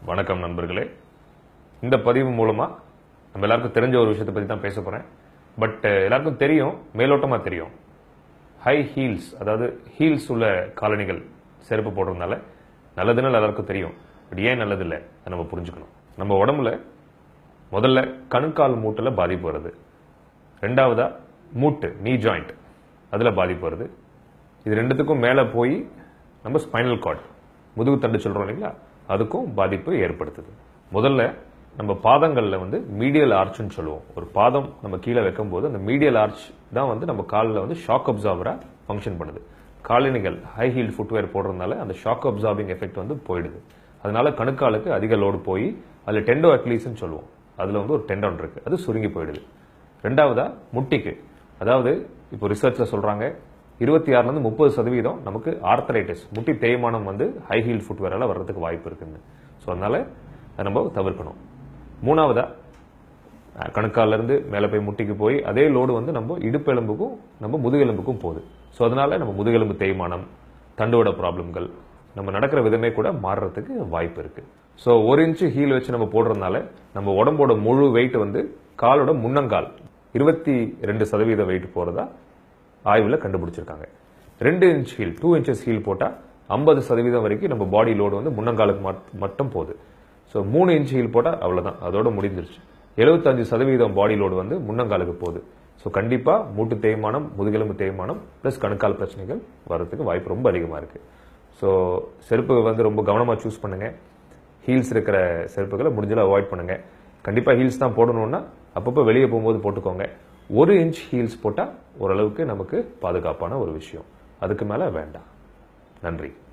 வணக்கம் நண்பர்களே இந்த பதிவு மூலமா நம்ம எல்லாருக்கும் தெரிஞ்ச ஒரு விஷயத்தை பத்தி தான் பேச போறேன் பட் எல்லாருக்கும் தெரியும் மேலோட்டமா தெரியும் ஹை ஹீல்ஸ் அதாவது ஹீல்ஸ் உள்ள காலணிகள் செருப்பு போடுறதுனால நல்லதுன்னு எல்லாருக்கும் தெரியும் பட் ஏன் நல்லது இல்லை அதை நம்ம புரிஞ்சுக்கணும் நம்ம உடம்புல முதல்ல கணுக்கால் மூட்டுல பாதிப்பு வருது ரெண்டாவதா மூட்டு நீ ஜாயிண்ட் அதுல பாதிப்பு வருது இது ரெண்டுத்துக்கும் மேல போய் நம்ம ஸ்பைனல் கார்டு முதுகு தண்டு சொல்றோம் இல்லைங்களா அதுக்கும் பாதிப்பு ஏற்படுத்துது முதல்ல நம்ம பாதங்கள்ல வந்து மீடியல் ஆர்ச்னு சொல்லுவோம் ஒரு பாதம் நம்ம கீழே வைக்கும்போது அந்த மீடியல் ஆர்ச் தான் வந்து நம்ம காலில் வந்து ஷாக் அப்சார்வரா ஃபங்க்ஷன் பண்ணுது காலணிகள் ஹை ஹீல் ஃபுட்வேர் போடுறதுனால அந்த ஷாக் அப்சார்பிங் எஃபெக்ட் வந்து போயிடுது அதனால கணுக்காலுக்கு அதிக லோடு போய் அதுல டெண்டோ அக்லீஸ்னு சொல்லுவோம் அதுல வந்து ஒரு டெண்டோன் இருக்கு அது சுருங்கி போயிடுது ரெண்டாவதா முட்டிக்கு அதாவது இப்போ ரிசர்ச்ல சொல்றாங்க இருபத்தி ஆறுல இருந்து முப்பது சதவீதம் நமக்கு ஆர்த்தரைட்டிஸ் முட்டி தேய்மானம் வந்து ஹை ஹீல் ஃபுட்வேரால வர்றதுக்கு வாய்ப்பு இருக்குன்னு ஸோ அதனால அதை நம்ம தவிர்க்கணும் மூணாவதா அஹ், கணுக்கால்ல இருந்து மேலே போய் முட்டிக்கு போய் அதே லோடு வந்து நம்ம இடுப்பெலும்புக்கும் நம்ம முதுகெலும்புக்கும் போகுது ஸோ அதனால நம்ம முதுகெலும்பு தேய்மானம் தண்டுவட ப்ராப்ளம்கள் நம்ம நடக்கிற விதமே கூட மாறுறதுக்கு வாய்ப்பு இருக்கு ஸோ ஒரு இன்ச்சு ஹீல் வச்சு நம்ம போடுறதுனால நம்ம உடம்போட முழு வெயிட் வந்து காலோட முன்னங்கால் இருபத்தி ரெண்டு சதவீத வெயிட் போறதா ஆய்வுல கண்டுபிடிச்சிருக்காங்க ரெண்டு inch heel two inches heel போட்டா ஐம்பது சதவீதம் வரைக்கும் நம்ம பாடி லோடு வந்து முன்னங்காலுக்கு மட்- மட்டும் போகுது ஸோ மூணு இன்ச் ஹீல் போட்டா அவ்வளவுதான் அதோட முடிஞ்சிருச்சு எழுபத்தஞ்சு சதவீதம் பாடி லோடு வந்து முன்னங்காலுக்கு போகுது ஸோ கண்டிப்பா மூட்டு தேய்மானம் முதுகெலும்பு தேய்மானம் பிளஸ் கணுக்கால் பிரச்சனைகள் வர்றதுக்கு வாய்ப்பு ரொம்ப அதிகமா இருக்கு ஸோ செருப்பு வந்து ரொம்ப கவனமா சூஸ் பண்ணுங்க ஹீல்ஸ் இருக்கிற செருப்புகளை முடிஞ்சளவு அவாய்ட் பண்ணுங்க கண்டிப்பா ஹீல்ஸ் தான் போடணும்னா அப்பப்போ வெளியே போகும்போது போட்டுக்கோங்க ஒரு இன்ச் ஹீல்ஸ் போட்டா ஓரளவுக்கு நமக்கு பாதுகாப்பான ஒரு விஷயம் அதுக்கு மேல வேண்டாம் நன்றி